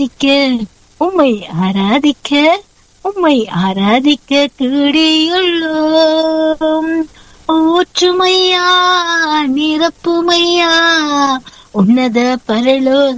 ஆராதிக்க உம்மை ஆராதிக்க உம்மை ஆராதிக்க கூடியுள்ளோம் ஊற்றுமையா நிரப்புமையா உன்னத பரலோக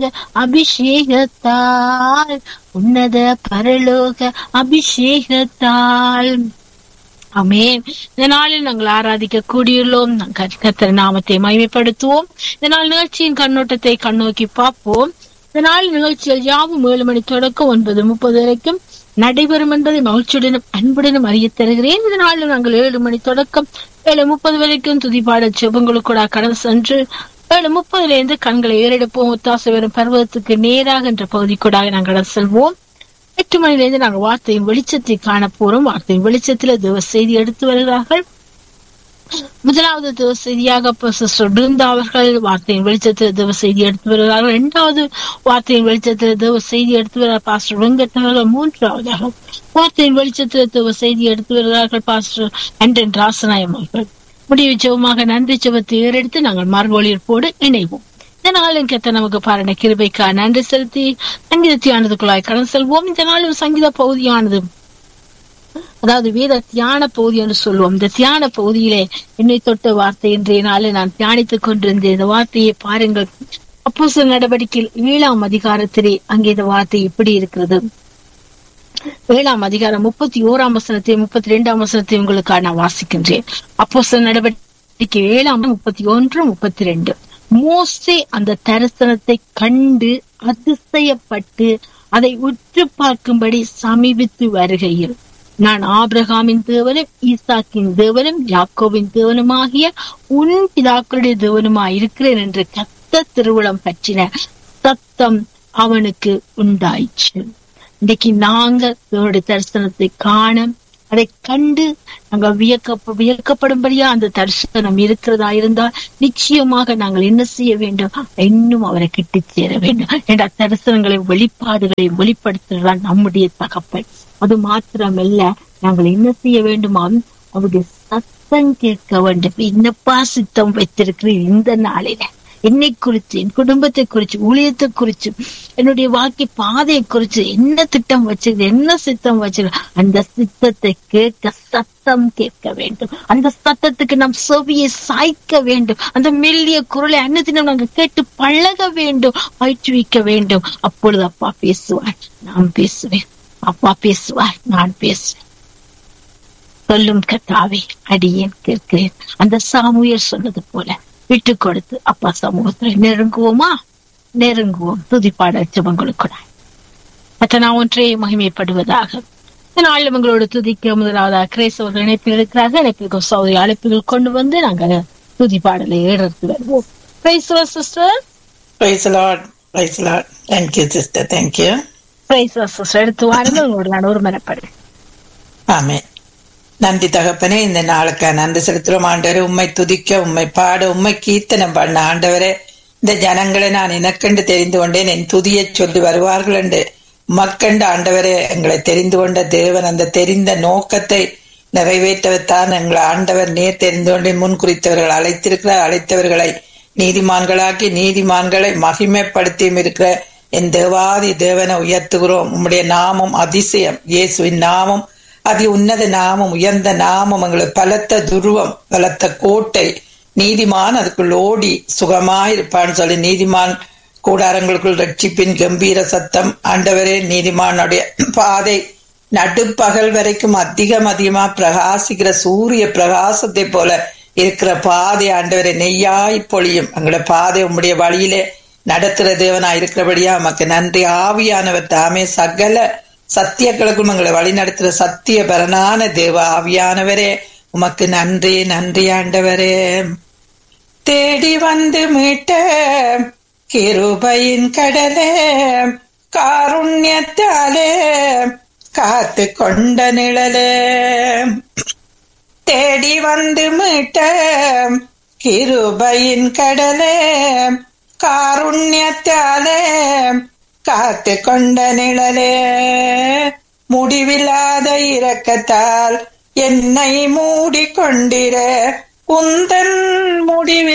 அபிஷேகத்தால் உன்னத பரலோக அபிஷேகத்தால் ஆமென் இந்த நாளில் நாங்கள் ஆராதிக்க கூடியுள்ளோம் நாங்கள் கர்த்தர் நாமத்தை மகிமைப்படுத்துவோம் இந்த நாள் நிகழ்ச்சியின் கண்ணோட்டத்தை கண்ணோக்கி பார்ப்போம் இந்த நாள் நிகழ்ச்சியில் யாவும் ஏழு மணி தொடக்கம் ஒன்பது முப்பது வரைக்கும் நடைபெறும் என்பதை மகிழ்ச்சியுடனும் அன்புடனும் அறிய தருகிறேன் இந்த நாளில் நாங்கள் ஏழு மணி தொடக்கம் ஏழு முப்பது வரைக்கும் துதிப்பாட செபங்களுக்கூட கடந்து சென்று ஏழு முப்பதுல இருந்து கண்களை ஏறெடுப்போம் ஒத்தாசை வரும் பருவத்துக்கு நேராக என்ற பகுதிக்கூடாக நாங்கள் செல்வோம் எட்டு மணிலிருந்து நாங்கள் வார்த்தையின் வெளிச்சத்தை காண போறோம் வார்த்தையின் வெளிச்சத்துல தேவ செய்தி எடுத்து வருகிறார்கள் முதலாவது தேவ செய்தியாக சிஸ்டர் பிருந்தா அவர்கள் வார்த்தையின் வெளிச்சத்தில் தேவ செய்தி எடுத்து வருகிறார்கள் இரண்டாவது வார்த்தையின் வெளிச்சத்தில் தேவ செய்தி எடுத்து வருகிறார் பாஸ்டர் வெங்கட் அவர்கள் மூன்றாவதாக வார்த்தையின் வெளிச்சத்தில் தேவ செய்தி எடுத்து வருகிறார்கள் பாஸ்டர் அண்டன் ராசநாயம் அவர்கள் முடிவு ஜெபமாக நன்றி ஜெபத்தை ஏறெடுத்து நாங்கள் மார்கோலியற்போடு இணைவோம் இந்த நாளின் கத்த நமக்கு பாருன கிருபைக்கா நன்றி செலுத்தி சங்கீத தியானத்துக்குள்ளாய் கடந்து செல்வோம் இந்த நாளில் சங்கீத பகுதியானது அதாவது வேத தியான பகுதி என்று சொல்லுவோம் இந்த தியான பகுதியிலே என்னை தொட்ட வார்த்தை இன்றைய நாளில் நான் தியானித்துக் கொண்டிருந்தேன் இந்த வார்த்தையை பாருங்கள் அப்போ சில நடவடிக்கையில் ஏழாம் அதிகாரத்திலே அங்கே இந்த வார்த்தை எப்படி இருக்கிறது ஏழாம் அதிகாரம் முப்பத்தி ஓராம் வசனத்தை முப்பத்தி ரெண்டாம் வசனத்தை உங்களுக்காக நான் வாசிக்கின்றேன் அப்போ சில நடவடிக்கை ஏழாம் முப்பத்தி ஒன்று முப்பத்தி ரெண்டு மோசே அந்த தரிசனத்தை கண்டு அதிசயப்பட்டு அதை உற்று பார்க்கும்படி சமீபித்து வருகையில் நான் ஆபிரகாமின் தேவனும் ஈசாக்கின் தேவனும் யாக்கோவின் தேவனுமாகிய உன் பிதாக்களுடைய தேவனுமாய் இருக்கிறேன் என்று கத்த திருவிழம் பற்றின சத்தம் அவனுக்கு உண்டாயிற்று இன்றைக்கு நாங்க தேவனுடைய தரிசனத்தை காண அதை கண்டு நாங்கள் வியக்க வியக்கப்படும்படியா அந்த தரிசனம் இருக்கிறதா இருந்தால் நிச்சயமாக நாங்கள் என்ன செய்ய வேண்டும் இன்னும் அவரை கிட்டி சேர வேண்டும் என்ற தரிசனங்களை வெளிப்பாடுகளை வெளிப்படுத்துறதுதான் நம்முடைய தகப்பன் அது மாத்திரமல்ல நாங்கள் என்ன செய்ய வேண்டுமா அவருடைய சத்தம் கேட்க வேண்டும் என்னப்பா சித்தம் வைத்திருக்கிறேன் இந்த நாளில என்னை குறிச்சு என் குடும்பத்தை குறிச்சு ஊழியத்தை குறிச்சு என்னுடைய வாழ்க்கை பாதையை குறிச்சு என்ன திட்டம் வச்சிருக்கு என்ன சித்தம் வச்சிருக்கு அந்த சித்தத்தை கேட்க சத்தம் கேட்க வேண்டும் அந்த சத்தத்துக்கு நாம் செவியை சாய்க்க வேண்டும் அந்த மெல்லிய குரலை அன்னதினம் நாங்கள் கேட்டு பழக வேண்டும் பயிற்றுவிக்க வேண்டும் அப்பொழுது அப்பா பேசுவார் நான் பேசுவேன் அப்பா பேசுவார் நான் பேசுவேன் சொல்லும் கத்தாவே அடியேன் கேட்கிறேன் அந்த சாமுயர் சொன்னது போல விட்டு கொடுத்து அப்பா சமூகத்துல நெருங்குவோமா நெருங்குவோம் துதிப்பாட ஜபங்களுக்கு மற்ற நான் ஒன்றே மகிமைப்படுவதாக நாளில் உங்களோட துதிக்க முதலாவதாக கிரேசவர்கள் இணைப்பில் இருக்கிறார்கள் இணைப்பில் சௌதரி அழைப்புகள் கொண்டு வந்து நாங்க துதி பாடலை ஏறெடுத்து வருவோம் கிரைஸ்தவ sister Praise the Lord. Praise the Lord. Thank you, sister. Thank you. கிரைஸ்தவ சிஸ்டர் எடுத்து வாருங்கள் உங்களோட நான் ஒரு மனப்படு ஆமே நன்றி தகப்பனே இந்த நாளுக்கா நன்றி செலுத்துறோம் ஆண்டவரே உண்மை துதிக்க உண்மை பாட உண்மை கீர்த்தனம் பண்ண ஆண்டவரே இந்த ஜனங்களை நான் எனக்கென்று தெரிந்து கொண்டேன் என் துதியை சொல்லி வருவார்கள் என்று மக்கண்டு ஆண்டவரே எங்களை தெரிந்து கொண்ட தேவன் அந்த தெரிந்த நோக்கத்தை நிறைவேற்றத்தான் எங்களை ஆண்டவர் நேர் தெரிந்து கொண்டே முன் குறித்தவர்கள் அழைத்திருக்கிறார் அழைத்தவர்களை நீதிமான்களாக்கி நீதிமான்களை மகிமைப்படுத்தியும் இருக்கிற என் தேவாதி தேவனை உயர்த்துகிறோம் உம்முடைய நாமம் அதிசயம் இயேசுவின் நாமம் அதி உன்னத நாமம் உயர்ந்த நாமம் எங்களுக்கு பலத்த துருவம் பலத்த கோட்டை நீதிமான் அதுக்குள் ஓடி சுகமாயிருப்பான்னு சொல்லி நீதிமான் கூடாரங்களுக்குள் ரட்சிப்பின் கம்பீர சத்தம் ஆண்டவரே நீதிமானுடைய பாதை நடுப்பகல் வரைக்கும் அதிகம் அதிகமா பிரகாசிக்கிற சூரிய பிரகாசத்தை போல இருக்கிற பாதை ஆண்டவரை நெய்யாய் பொழியும் எங்களோட பாதை உம்முடைய வழியிலே நடத்துற தேவனா இருக்கிறபடியா நமக்கு நன்றி ஆவியானவர் தாமே சகல சத்தியங்களுக்கும் எங்களை வழி நடத்துற சத்திய பரனான தேவ ஆவியானவரே உமக்கு நன்றி நன்றி ஆண்டவரே தேடி வந்து மீட்ட கிருபையின் கடலே காருண்யத்தாலே காத்து கொண்ட நிழலே தேடி வந்து மீட்ட கிருபையின் கடலே காருண்யத்தாலே காத்து கொண்ட நிழலே முடிவில்லாத இரக்கத்தால் என்னை மூடிக்கொண்டிர உந்தன் முடிவில்